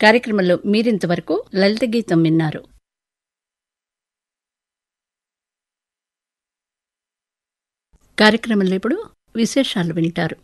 కార్యక్రమంలో మీరింతవరకు లలిత గీతం విన్నారు కార్యక్రమంలో ఇప్పుడు విశేషాలు వింటారు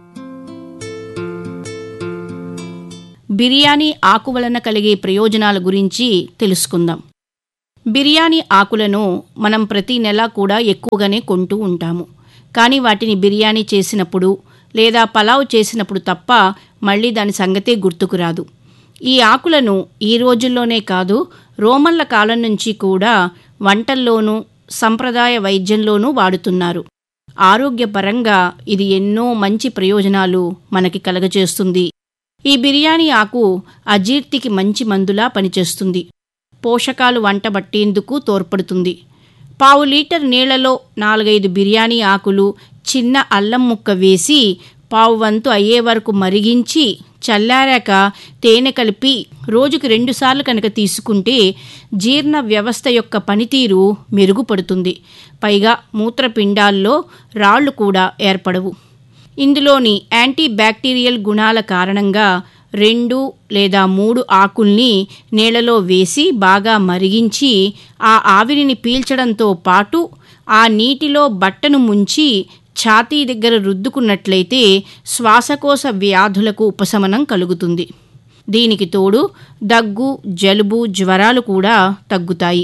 బిర్యానీ ఆకు వలన కలిగే ప్రయోజనాల గురించి తెలుసుకుందాం బిర్యానీ ఆకులను మనం ప్రతి నెల కూడా ఎక్కువగానే కొంటూ ఉంటాము కానీ వాటిని బిర్యానీ చేసినప్పుడు లేదా పలావ్ చేసినప్పుడు తప్ప మళ్ళీ దాని సంగతే గుర్తుకు రాదు ఈ ఆకులను ఈ రోజుల్లోనే కాదు రోమన్ల కాలం నుంచి కూడా వంటల్లోనూ సంప్రదాయ వైద్యంలోనూ వాడుతున్నారు ఆరోగ్యపరంగా ఇది ఎన్నో మంచి ప్రయోజనాలు మనకి కలగజేస్తుంది ఈ బిర్యానీ ఆకు అజీర్తికి మంచి మందులా పనిచేస్తుంది పోషకాలు వంట బట్టేందుకు తోడ్పడుతుంది పావు లీటర్ నీళ్లలో నాలుగైదు బిర్యానీ ఆకులు చిన్న అల్లం ముక్క వేసి పావు వంతు అయ్యే వరకు మరిగించి చల్లారాక తేనె కలిపి రోజుకి రెండుసార్లు కనుక తీసుకుంటే జీర్ణ వ్యవస్థ యొక్క పనితీరు మెరుగుపడుతుంది పైగా మూత్రపిండాల్లో రాళ్లు కూడా ఏర్పడవు ఇందులోని యాంటీ బ్యాక్టీరియల్ గుణాల కారణంగా రెండు లేదా మూడు ఆకుల్ని నీళ్లలో వేసి బాగా మరిగించి ఆ ఆవిరిని పీల్చడంతో పాటు ఆ నీటిలో బట్టను ముంచి ఛాతీ దగ్గర రుద్దుకున్నట్లయితే శ్వాసకోశ వ్యాధులకు ఉపశమనం కలుగుతుంది దీనికి తోడు దగ్గు జలుబు జ్వరాలు కూడా తగ్గుతాయి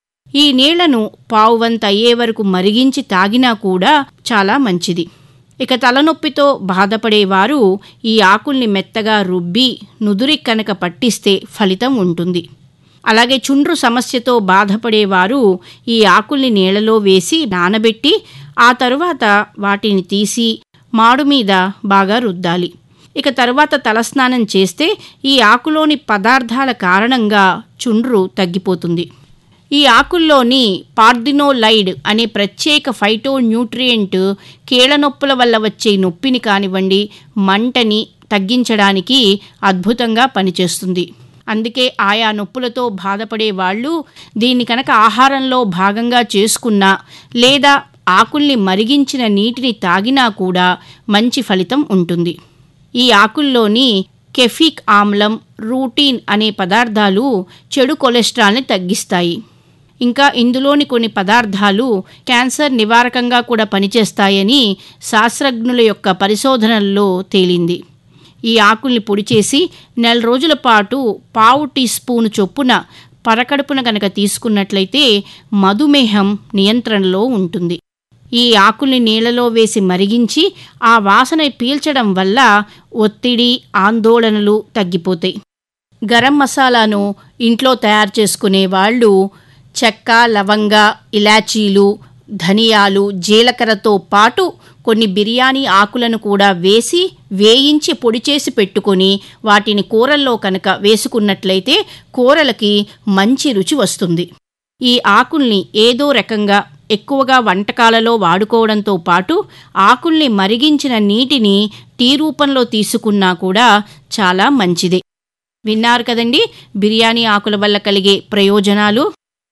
ఈ నీళ్లను పావువంత అయ్యే వరకు మరిగించి తాగినా కూడా చాలా మంచిది ఇక తలనొప్పితో బాధపడేవారు ఈ ఆకుల్ని మెత్తగా రుబ్బి నుదురి కనుక పట్టిస్తే ఫలితం ఉంటుంది అలాగే చుండ్రు సమస్యతో బాధపడేవారు ఈ ఆకుల్ని నీళ్లలో వేసి నానబెట్టి ఆ తరువాత వాటిని తీసి మాడు మీద బాగా రుద్దాలి ఇక తరువాత తలస్నానం చేస్తే ఈ ఆకులోని పదార్థాల కారణంగా చుండ్రు తగ్గిపోతుంది ఈ ఆకుల్లోని పార్దినోలైడ్ అనే ప్రత్యేక ఫైటో న్యూట్రియంట్ కీళ్ళనొప్పుల వల్ల వచ్చే నొప్పిని కానివ్వండి మంటని తగ్గించడానికి అద్భుతంగా పనిచేస్తుంది అందుకే ఆయా నొప్పులతో బాధపడే వాళ్ళు దీన్ని కనుక ఆహారంలో భాగంగా చేసుకున్నా లేదా ఆకుల్ని మరిగించిన నీటిని తాగినా కూడా మంచి ఫలితం ఉంటుంది ఈ ఆకుల్లోని కెఫిక్ ఆమ్లం రూటీన్ అనే పదార్థాలు చెడు కొలెస్ట్రాల్ని తగ్గిస్తాయి ఇంకా ఇందులోని కొన్ని పదార్థాలు క్యాన్సర్ నివారకంగా కూడా పనిచేస్తాయని శాస్త్రజ్ఞుల యొక్క పరిశోధనల్లో తేలింది ఈ ఆకుల్ని పొడి చేసి నెల రోజుల పాటు పావు టీ స్పూను చొప్పున పరకడుపున కనుక తీసుకున్నట్లయితే మధుమేహం నియంత్రణలో ఉంటుంది ఈ ఆకుల్ని నీళ్లలో వేసి మరిగించి ఆ వాసన పీల్చడం వల్ల ఒత్తిడి ఆందోళనలు తగ్గిపోతాయి గరం మసాలాను ఇంట్లో తయారు చేసుకునే వాళ్ళు చెక్క లవంగ ఇలాచీలు ధనియాలు జీలకర్రతో పాటు కొన్ని బిర్యానీ ఆకులను కూడా వేసి వేయించి పొడి చేసి పెట్టుకొని వాటిని కూరల్లో కనుక వేసుకున్నట్లయితే కూరలకి మంచి రుచి వస్తుంది ఈ ఆకుల్ని ఏదో రకంగా ఎక్కువగా వంటకాలలో వాడుకోవడంతో పాటు ఆకుల్ని మరిగించిన నీటిని టీ రూపంలో తీసుకున్నా కూడా చాలా మంచిదే విన్నారు కదండి బిర్యానీ ఆకుల వల్ల కలిగే ప్రయోజనాలు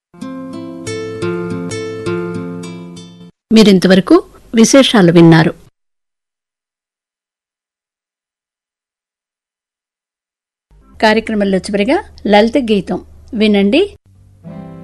మీరింతవరకు విశేషాలు విన్నారు కార్యక్రమంలో చివరిగా లలిత గీతం వినండి